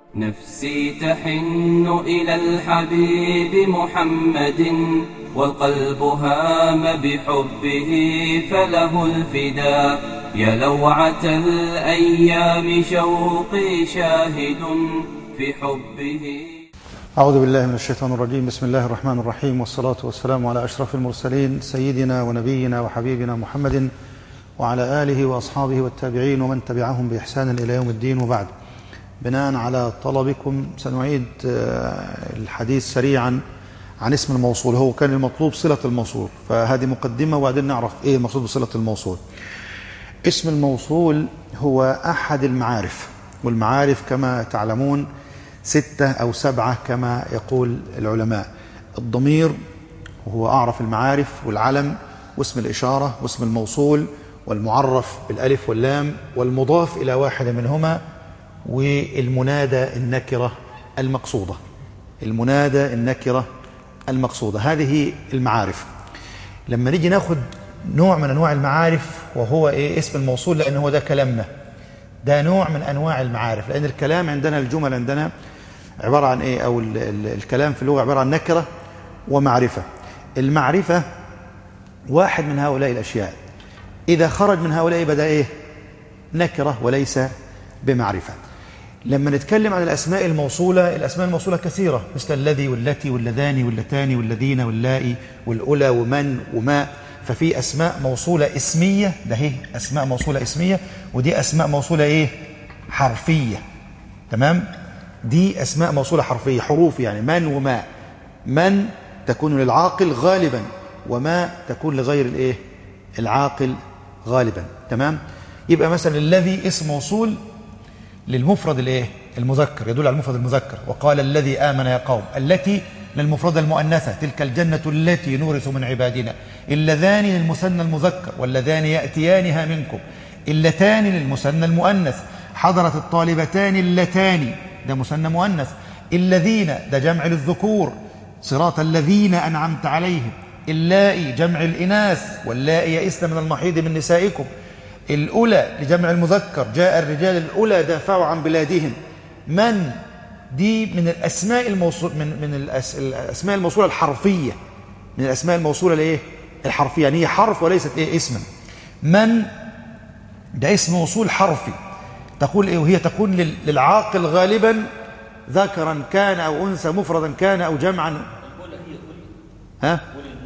نفسي تحن إلى الحبيب محمد والقلب هام بحبه فله الفداء يا لوعة الأيام شوقي شاهد في حبه أعوذ بالله من الشيطان الرجيم بسم الله الرحمن الرحيم والصلاة والسلام على أشرف المرسلين سيدنا ونبينا وحبيبنا محمد وعلى آله وأصحابه والتابعين ومن تبعهم بإحسان إلى يوم الدين وبعد بناء على طلبكم سنعيد الحديث سريعا عن اسم الموصول هو كان المطلوب صلة الموصول فهذه مقدمة وبعدين نعرف إيه المقصود بصلة الموصول اسم الموصول هو أحد المعارف والمعارف كما تعلمون ستة أو سبعة كما يقول العلماء الضمير وهو أعرف المعارف والعلم واسم الإشارة واسم الموصول والمعرف بالألف واللام والمضاف إلى واحد منهما والمنادى النكرة المقصودة المنادى النكرة المقصودة هذه المعارف لما نيجي ناخد نوع من أنواع المعارف وهو إيه اسم الموصول لأن هو ده كلامنا ده نوع من أنواع المعارف لأن الكلام عندنا الجمل عندنا عبارة عن إيه أو ال ال الكلام في اللغة عبارة عن نكرة ومعرفة المعرفة واحد من هؤلاء الأشياء إذا خرج من هؤلاء بدأ إيه نكرة وليس بمعرفة لما نتكلم عن الأسماء الموصولة الأسماء الموصولة كثيرة مثل الذي والتي واللذان واللتان والذين واللائي والأولى ومن وما ففي أسماء موصولة اسمية ده هي أسماء موصولة اسمية ودي أسماء موصولة إيه حرفية تمام دي أسماء موصولة حرفية حروف يعني من وما من تكون للعاقل غالبا وما تكون لغير الإيه العاقل غالبا تمام يبقى مثلا الذي اسم موصول للمفرد الايه المذكر يدل على المفرد المذكر وقال الذي آمن يا قوم التي للمفردة المؤنثة تلك الجنة التي نورث من عبادنا اللذان للمثنى المذكر واللذان يأتيانها منكم اللتان للمثنى المؤنث حضرت الطالبتان اللتان ده مثنى مؤنث الذين ده جمع للذكور صراط الذين أنعمت عليهم اللائي جمع الإناث واللائي يئسن من المحيض من نسائكم الأولى لجمع المذكر جاء الرجال الأولى دافعوا عن بلادهم من دي من الأسماء الموصول من من الأس الأسماء الموصولة الحرفية من الأسماء الموصولة الإيه الحرفية يعني هي حرف وليست إيه اسما من ده اسم موصول حرفي تقول إيه وهي تكون للعاقل غالبا ذكرا كان أو أنثى مفردا كان أو جمعا ها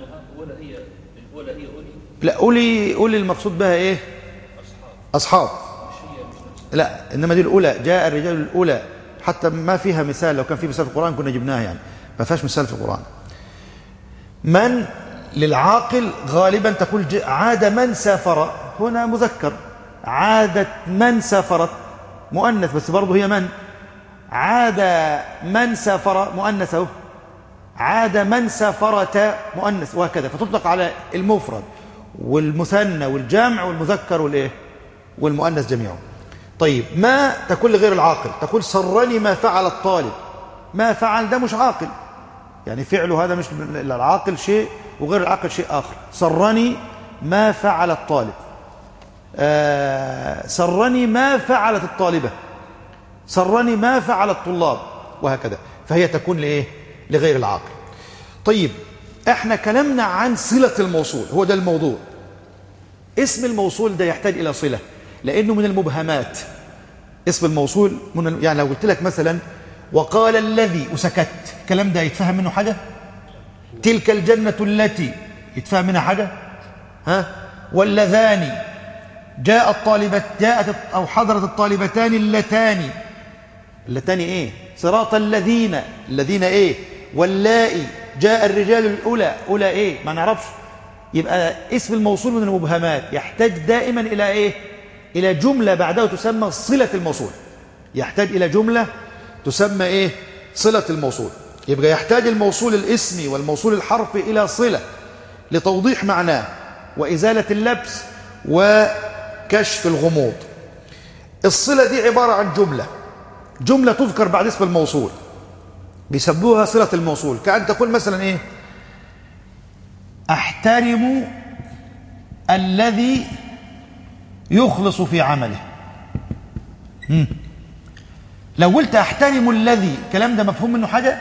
لا أولي أولي المقصود بها إيه أصحاب لا إنما دي الأولى جاء الرجال الأولى حتى ما فيها مثال لو كان في مثال في القرآن كنا جبناها يعني ما فيهاش مثال في القرآن من للعاقل غالبا تقول عاد من سافر هنا مذكر عادت من سافرت مؤنث بس برضه هي من عاد من سافر مؤنث اهو عاد من سافرت مؤنث وهكذا فتطلق على المفرد والمثنى والجمع والمذكر والايه والمؤنث جميعا طيب ما تقول لغير العاقل تقول سرني ما فعل الطالب ما فعل ده مش عاقل يعني فعله هذا مش العاقل شيء وغير العاقل شيء آخر سرني ما فعل الطالب آه سرني ما فعلت الطالبة سرني ما فعل الطلاب وهكذا فهي تكون لإيه لغير العاقل طيب احنا كلامنا عن صلة الموصول هو ده الموضوع اسم الموصول ده يحتاج إلى صلة لأنه من المبهمات اسم الموصول من يعني لو قلت لك مثلا وقال الذي وسكت الكلام ده يتفهم منه حاجة تلك الجنة التي يتفهم منها حاجة ها واللذان جاء الطالبة جاءت أو حضرت الطالبتان اللتان اللتان ايه صراط الذين الذين ايه واللائي جاء الرجال الأولى أولى ايه ما نعرفش يبقى اسم الموصول من المبهمات يحتاج دائما إلى إيه إلى جملة بعده تسمى صلة الموصول يحتاج إلى جملة تسمى إيه صلة الموصول يبقى يحتاج الموصول الاسمي والموصول الحرفي إلى صلة لتوضيح معناه وإزالة اللبس وكشف الغموض الصلة دي عبارة عن جملة جملة تذكر بعد اسم الموصول بيسموها صلة الموصول كأن تقول مثلا إيه أحترم الذي يخلص في عمله مم. لو قلت احترم الذي الكلام ده مفهوم منه حاجة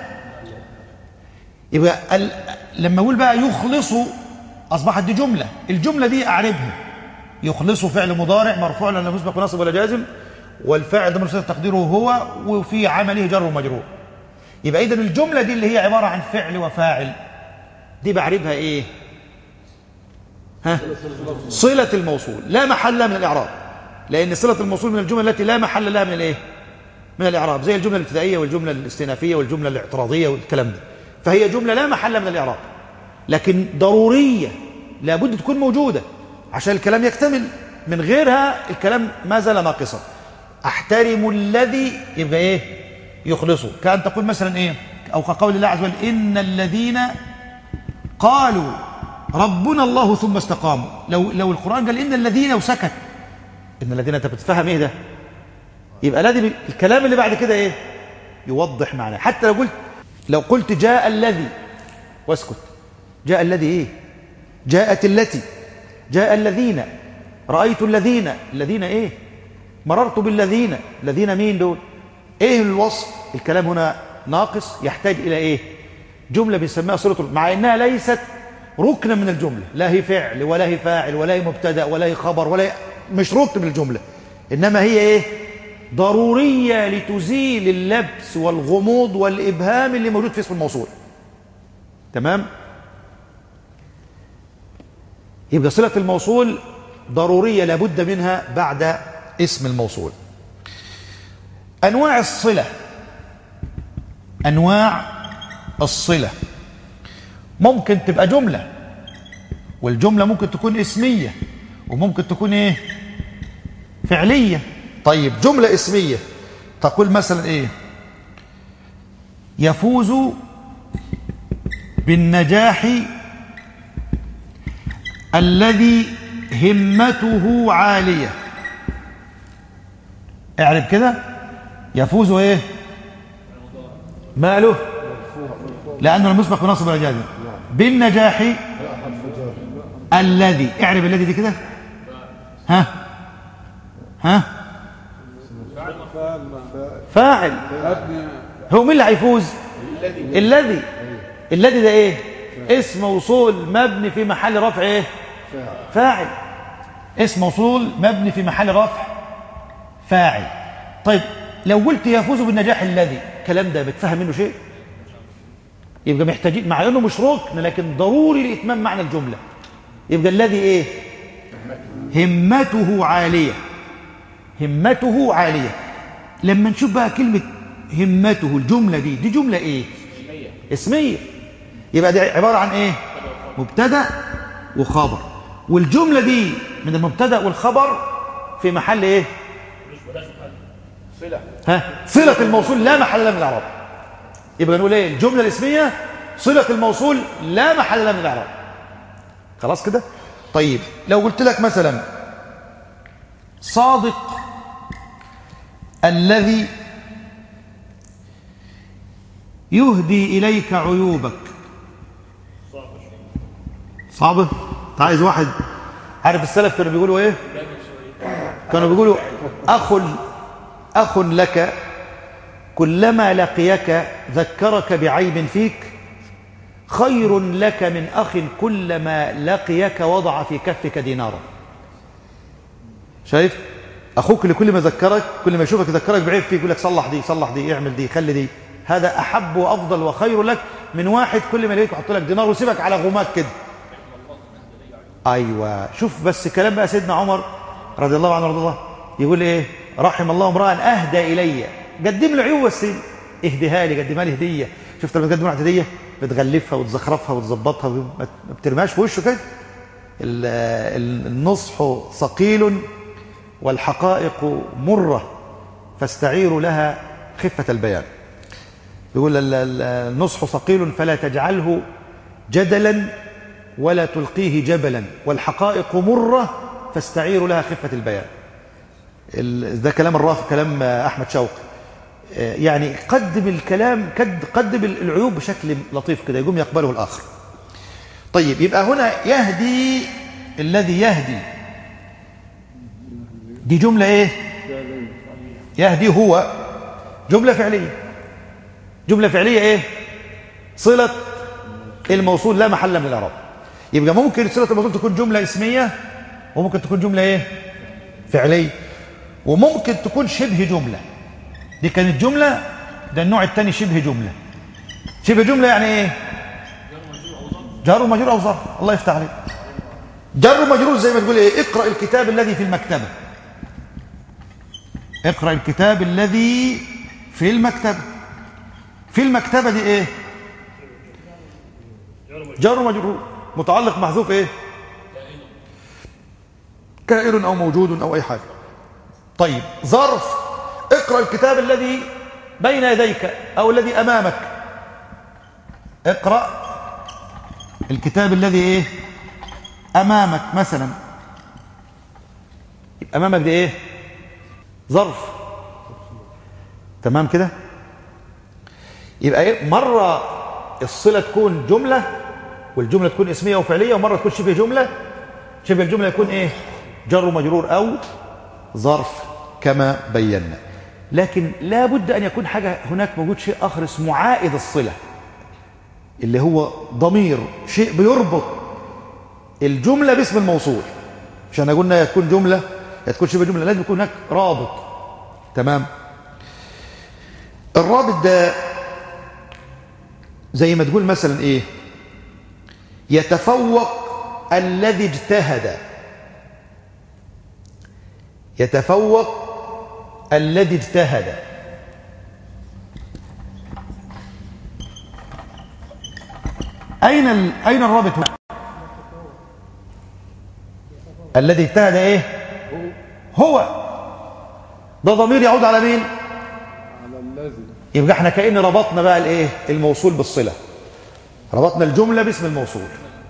يبقى ال... لما اقول بقى يخلص اصبحت دي جملة الجملة دي اعربها يخلص فعل مضارع مرفوع لأنه مسبق ونصب ولا جازم والفاعل ضمير مستتر تقديره هو وفي عمله جر ومجرور يبقى اذا الجملة دي اللي هي عبارة عن فعل وفاعل دي بعربها ايه ها صلة الموصول لا محل لها من الإعراب لأن صلة الموصول من الجمل التي لا محل لها من الإيه من الإعراب زي الجملة الابتدائية والجملة الاستئنافية والجملة الاعتراضية والكلام ده فهي جملة لا محل من الإعراب لكن ضرورية لابد تكون موجودة عشان الكلام يكتمل من غيرها الكلام ما زال ناقصا احترم الذي يبقى ايه يخلصه كأن تقول مثلا ايه او كقول الله عز وجل ان الذين قالوا ربنا الله ثم استقاموا لو لو القرآن قال ان الذين وسكت ان الذين انت بتفهم ايه ده يبقى لازم الكلام اللي بعد كده ايه يوضح معناه حتى لو قلت لو قلت جاء الذي واسكت جاء الذي ايه جاءت التي جاء الذين رأيت الذين الذين ايه مررت بالذين الذين مين دول ايه الوصف الكلام هنا ناقص يحتاج الى ايه جملة بنسميها صلة مع انها ليست ركنا من الجملة لا هي فعل ولا هي فاعل ولا هي مبتدا ولا هي خبر ولا هي مش ركن من الجملة انما هي ايه ضرورية لتزيل اللبس والغموض والإبهام اللي موجود في اسم الموصول تمام يبقى صلة الموصول ضرورية لابد منها بعد اسم الموصول أنواع الصلة أنواع الصلة ممكن تبقى جملة والجملة ممكن تكون اسمية وممكن تكون ايه فعلية طيب جملة اسمية تقول مثلا ايه يفوز بالنجاح الذي همته عالية اعرف كده يفوز ايه ماله لأنه المسبق بنصب الرجال بالنجاح الذي اعرف الذي دي كده ها ها فاعل هو مين اللي هيفوز الذي الذي ده ايه اسم موصول مبني في محل رفع ايه فاعل اسم موصول مبني في محل رفع فاعل طيب لو قلت يفوز بالنجاح الذي الكلام ده بتفهم منه شيء يبقى محتاجين مع انه مش ركن لكن ضروري لاتمام معنى الجمله يبقى الذي ايه همته عاليه همته عاليه لما نشوف بقى كلمه همته الجمله دي دي جمله ايه اسميه يبقى دي عباره عن ايه مبتدا وخبر والجمله دي من المبتدا والخبر في محل ايه صله ها صله الموصول لا محل لها من الاعراب يبقى نقول ايه الجمله الاسميه صله الموصول لا محل لها من الاعراب خلاص كده طيب لو قلت لك مثلا صادق الذي يهدي إليك عيوبك صعبة انت عايز واحد عارف السلف كانوا بيقولوا ايه كانوا بيقولوا أخ أخ لك كلما لقيك ذكرك بعيب فيك خير لك من أخ كلما لقيك وضع في كفك دينارا شايف أخوك اللي كل ما ذكرك كل ما يشوفك يذكرك بعيب فيك يقول لك صلح دي صلح دي اعمل دي خلي دي هذا أحب وأفضل وخير لك من واحد كل ما يلاقيك يحط لك دينار ويسيبك على غماك كده أيوة شوف بس كلام بقى سيدنا عمر رضي الله عنه ورضي الله يقول إيه رحم الله امرأ أهدى إلي قدم له عيوب بس اهديها لي قدمها لي هدية شفت لما تقدم واحد هدية بتغلفها وتزخرفها وتظبطها ما بترماش في وشه كده النصح ثقيل والحقائق مرة فاستعيروا لها خفة البيان يقول النصح ثقيل فلا تجعله جدلا ولا تلقيه جبلا والحقائق مرة فاستعيروا لها خفة البيان ده كلام الرافع كلام أحمد شوقي يعني قدم الكلام قدم العيوب بشكل لطيف كده يقوم يقبله الآخر طيب يبقى هنا يهدي الذي يهدي دي جملة ايه يهدي هو جملة فعلية جملة فعلية ايه صلة الموصول لا محل من الإعراب يبقى ممكن صلة الموصول تكون جملة اسمية وممكن تكون جملة ايه فعلية وممكن تكون شبه جملة دي كانت جملة ده النوع الثاني شبه جملة شبه جملة يعني ايه جار ومجرور او ظرف الله يفتح عليك جر ومجرور زي ما تقول ايه اقرأ الكتاب الذي في المكتبة اقرأ الكتاب الذي في المكتبة في المكتبة دي ايه جار ومجرور متعلق محذوف ايه كائن او موجود او اي حاجة طيب ظرف اقرأ الكتاب الذي بين يديك او الذي امامك اقرأ الكتاب الذي ايه امامك مثلا امامك دي ايه ظرف تمام كده يبقى ايه مره الصله تكون جمله والجمله تكون اسميه وفعليه ومره تكون شبه جمله شبه الجمله يكون ايه جر ومجرور او ظرف كما بينا لكن لا بد ان يكون حاجه هناك موجود شيء اخر اسمه عائد الصله اللي هو ضمير شيء بيربط الجمله باسم الموصول عشان قلنا يا تكون جمله يا تكون شبه جمله لازم يكون هناك رابط تمام الرابط ده زي ما تقول مثلا ايه يتفوق الذي اجتهد يتفوق الذي اجتهد أين ال... أين الرابط هنا؟ الذي اجتهد ايه هو ده ضمير يعود على مين على الذي يبقى احنا كأن ربطنا بقى الايه الموصول بالصلة ربطنا الجملة باسم الموصول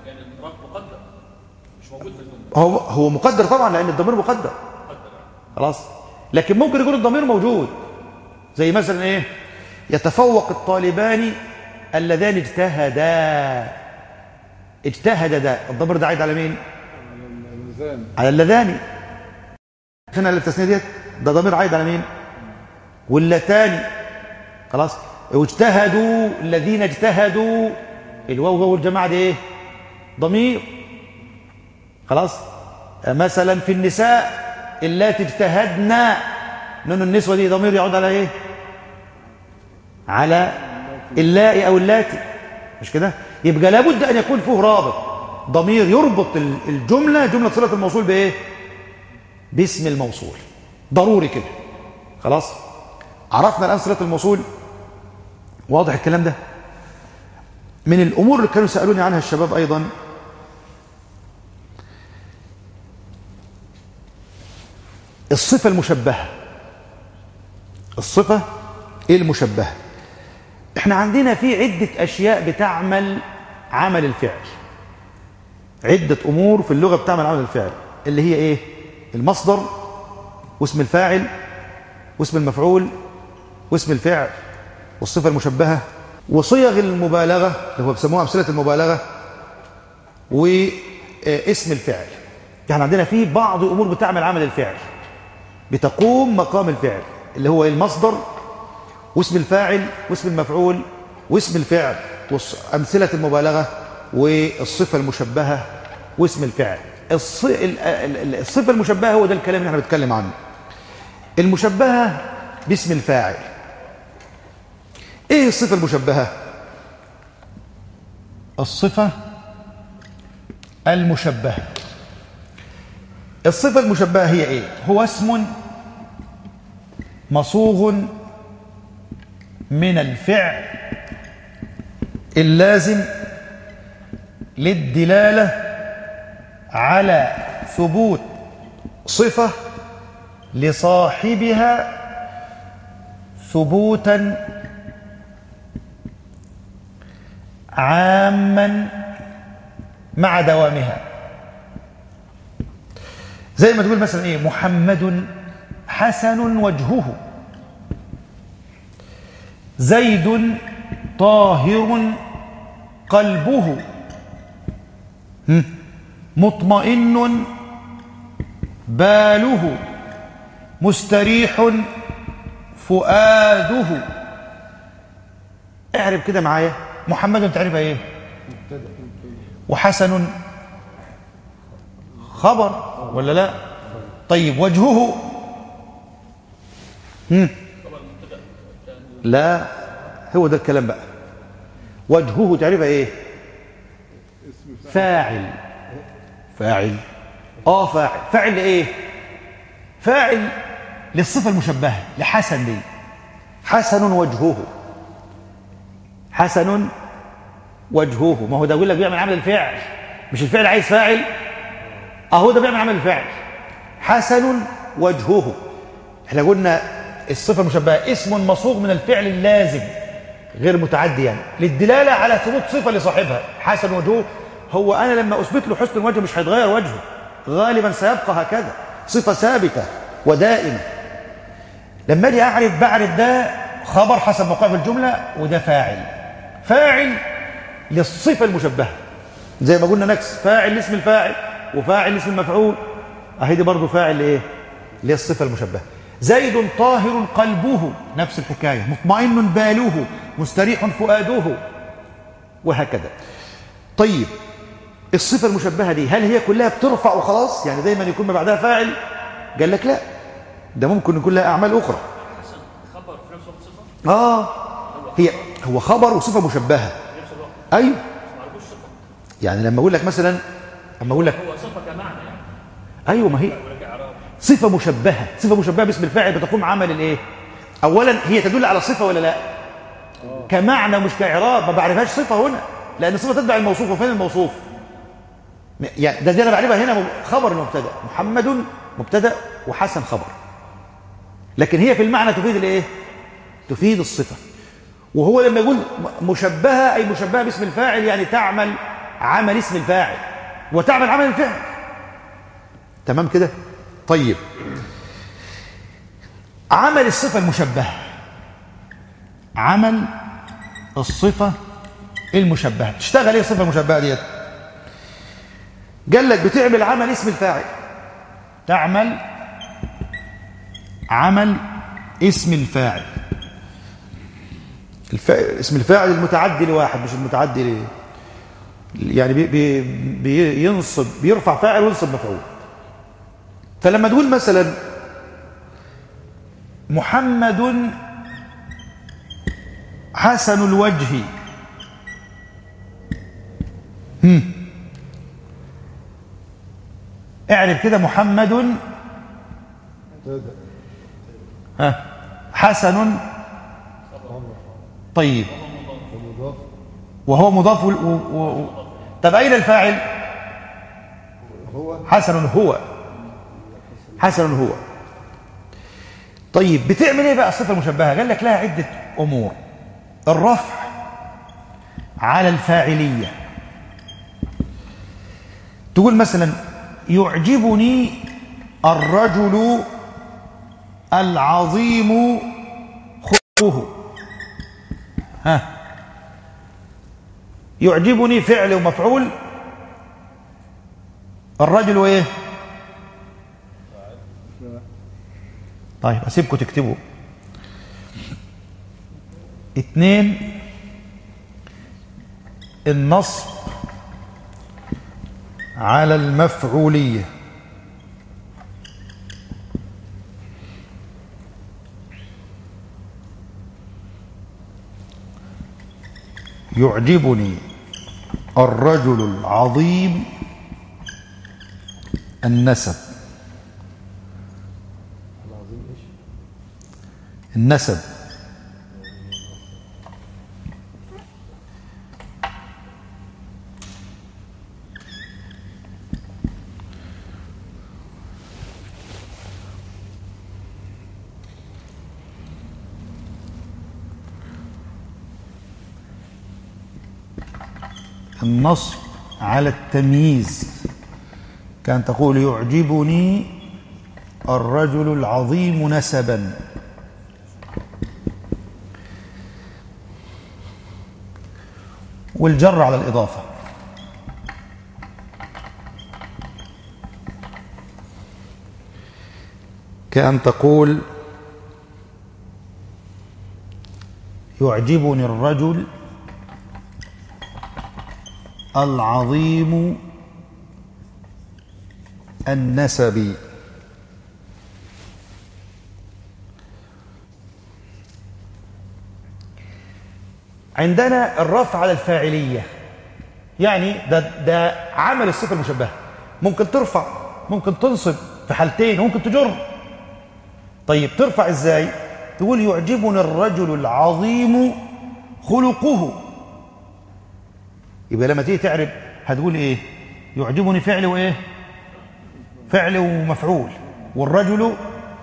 هو هو مقدر طبعا لان الضمير مقدر خلاص لكن ممكن يكون الضمير موجود زي مثلا ايه يتفوق الطالبان اللذان اجتهدا اجتهد ده الضمير ده عايد على مين الميزان على اللذان هنا التسنيه ديت ده ضمير عايد على مين واللتان خلاص واجتهدوا الذين اجتهدوا الواو واو الجماعه دي ايه ضمير خلاص مثلا في النساء اللاتي اجتهدنا نون النسوه دي ضمير يعود على ايه على اللائي او اللاتي مش كده يبقى لابد ان يكون فيه رابط ضمير يربط ال- الجمله جمله صله الموصول بايه باسم الموصول ضروري كده خلاص عرفنا الان صله الموصول واضح الكلام ده من الامور اللي كانوا سالوني عنها الشباب ايضا الصفه المشبهه الصفه المشبهه احنا عندنا في عده اشياء بتعمل عمل الفعل عده امور في اللغه بتعمل عمل الفعل اللي هي ايه المصدر واسم الفاعل واسم المفعول واسم الفعل والصفه المشبهه وصيغ المبالغه اللي هو بيسموها امثله المبالغه واسم الفعل يعني عندنا في بعض امور بتعمل عمل الفعل بتقوم مقام الفعل اللي هو المصدر واسم الفاعل واسم المفعول واسم الفعل وأمثلة المبالغة والصفة المشبهة واسم الفعل الص... ال- ال- الصفة المشبهة هو ده الكلام اللي احنا بنتكلم عنه المشبهة باسم الفاعل ايه الصفة المشبهة الصفة المشبهة الصفة المشبهة هي ايه هو اسم مصوغ من الفعل اللازم للدلالة على ثبوت صفة لصاحبها ثبوتا عاما مع دوامها زي ما تقول مثلا ايه محمد حسن وجهه زيد طاهر قلبه هم؟ مطمئن باله مستريح فؤاده اعرف كده معايا محمد تعرفها ايه وحسن خبر ولا لا طيب وجهه هم. لا هو ده الكلام بقى وجهه تعرفها ايه فاعل فاعل اه فاعل فاعل لايه فاعل للصفه المشبهه لحسن دي حسن وجهه حسن وجهه ما هو ده يقول لك بيعمل عمل الفعل مش الفعل عايز فاعل اهو ده بيعمل عمل الفعل حسن وجهه احنا قلنا الصفه المشبهه اسم مصوغ من الفعل اللازم غير متعدي يعني للدلاله على ثبوت صفه لصاحبها حسن وجهه هو انا لما اثبت له حسن الوجه مش هيتغير وجهه غالبا سيبقى هكذا صفه ثابته ودائمه لما اجي اعرف بعرف ده خبر حسب موقعه في الجمله وده فاعل فاعل للصفه المشبهه زي ما قلنا نكس فاعل لاسم الفاعل وفاعل لاسم المفعول اهي دي برضه فاعل لايه للصفه المشبهه زيد طاهر قلبه نفس الحكايه مطمئن باله مستريح فؤاده وهكذا طيب الصفه المشبهه دي هل هي كلها بترفع وخلاص يعني دايما يكون ما بعدها فاعل قال لك لا ده ممكن يكون لها اعمال اخرى خبر في نفس الوقت صفه اه هي هو خبر وصفه مشبهه في نفس الوقت ايوه ما عرفوش صفه يعني لما اقول لك مثلا لما اقول لك هو صفه كمعنى يعني ايوه ما هي ولك اعراب صفه مشبهه صفه مشبهه باسم الفاعل بتقوم عمل الايه اولا هي تدل على الصفه ولا لا كمعنى مش كاعراب ما بعرفهاش صفه هنا لان الصفه تتبع الموصوف وفين الموصوف يعني ده دي انا بعرفها هنا خبر مبتدا محمد مبتدا وحسن خبر لكن هي في المعنى تفيد الايه تفيد الصفه وهو لما يقول مشبهه اي مشبهه باسم الفاعل يعني تعمل عمل اسم الفاعل وتعمل عمل الفعل تمام كده طيب عمل الصفه المشبهه عمل الصفه المشبهه تشتغل ايه الصفه المشبهه ديت قال لك بتعمل عمل اسم الفاعل تعمل عمل اسم الفاعل الف... اسم الفاعل المتعدي لواحد مش المتعدي ل... يعني بي... بي... بينصب بيرفع فاعل وينصب مفعول فلما تقول مثلا محمد حسن الوجه هم. اعرف كده محمد ها حسن طيب وهو مضاف و... و... و... طب اين الفاعل هو حسن هو حسن هو طيب بتعمل ايه بقى الصفه المشبهه قال لك لها عده امور الرفع على الفاعليه تقول مثلا يعجبني الرجل العظيم خلقه ها يعجبني فعل ومفعول الرجل وايه طيب اسيبكم تكتبوا اتنين النصب على المفعوليه يعجبني الرجل العظيم النسب النسب النصب على التمييز كان تقول يعجبني الرجل العظيم نسبا والجر على الإضافة كأن تقول يعجبني الرجل العظيم النسب عندنا الرفع على الفاعلية يعني ده, ده عمل الصفة المشبهة ممكن ترفع ممكن تنصب في حالتين ممكن تجر طيب ترفع ازاي تقول يعجبني الرجل العظيم خلقه يبقى لما تيجي تعرب هتقول ايه يعجبني فعل وايه فعل ومفعول والرجل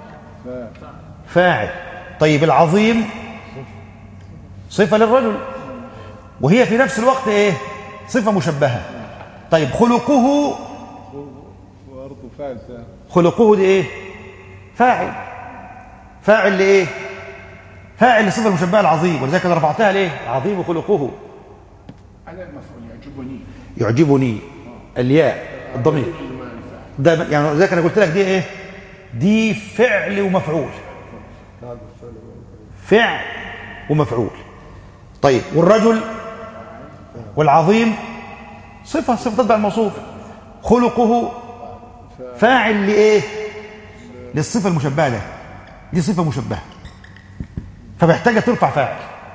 فاعل طيب العظيم صفة للرجل وهي في نفس الوقت ايه صفة مشبهة طيب خلقه برضه فاعل ثاني خلقه دي ايه فاعل فاعل لايه فاعل للصفة المشبهة العظيم ولذلك انا رفعتها ليه عظيم خلقه على المفعول يعجبني يعجبني الياء الضمير ده يعني لذلك انا قلت لك دي ايه دي فعل ومفعول فعل ومفعول طيب والرجل والعظيم صفة صفة تتبع الموصوف خلقه فاعل لإيه للصفة المشبهة له دي صفة مشبهة فمحتاجة ترفع فاعل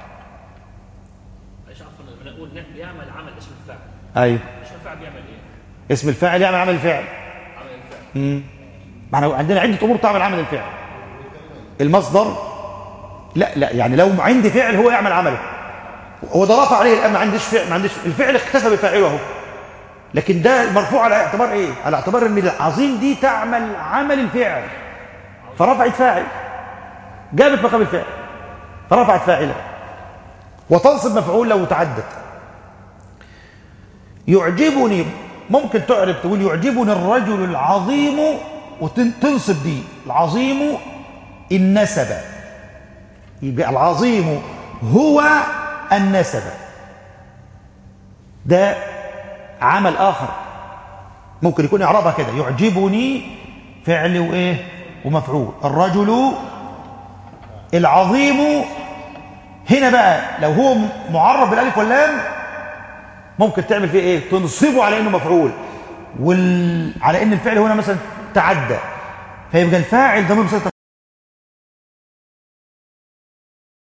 معلش عفوا لما نقول ن- بيعمل عمل اسم الفاعل أيوه اسم الفاعل بيعمل ايه؟ اسم الفاعل يعمل عمل الفعل عمل الفاعل مم. ما احنا عندنا عدة أمور تعمل عمل الفعل المصدر لا لا يعني لو عندي فعل هو يعمل عمله هو ده رفع عليه الآن ما عنديش فعل ما عنديش الفعل اختفى بفاعله اهو لكن ده مرفوع على اعتبار ايه على اعتبار ان العظيم دي تعمل عمل الفعل فرفعت فاعل جابت مقام الفعل فرفعت فاعله وتنصب مفعول لو تعدت يعجبني ممكن تعرب تقول يعجبني الرجل العظيم وتنصب دي العظيم النسب يبقى العظيم هو النسب ده عمل آخر ممكن يكون إعرابها كده يعجبني فعل وإيه ومفعول الرجل العظيم هنا بقى لو هو معرب بالالف واللام ممكن تعمل فيه ايه تنصبه على انه مفعول وال... على ان الفعل هنا مثلا تعدى فيبقى الفاعل ضمير مسيطر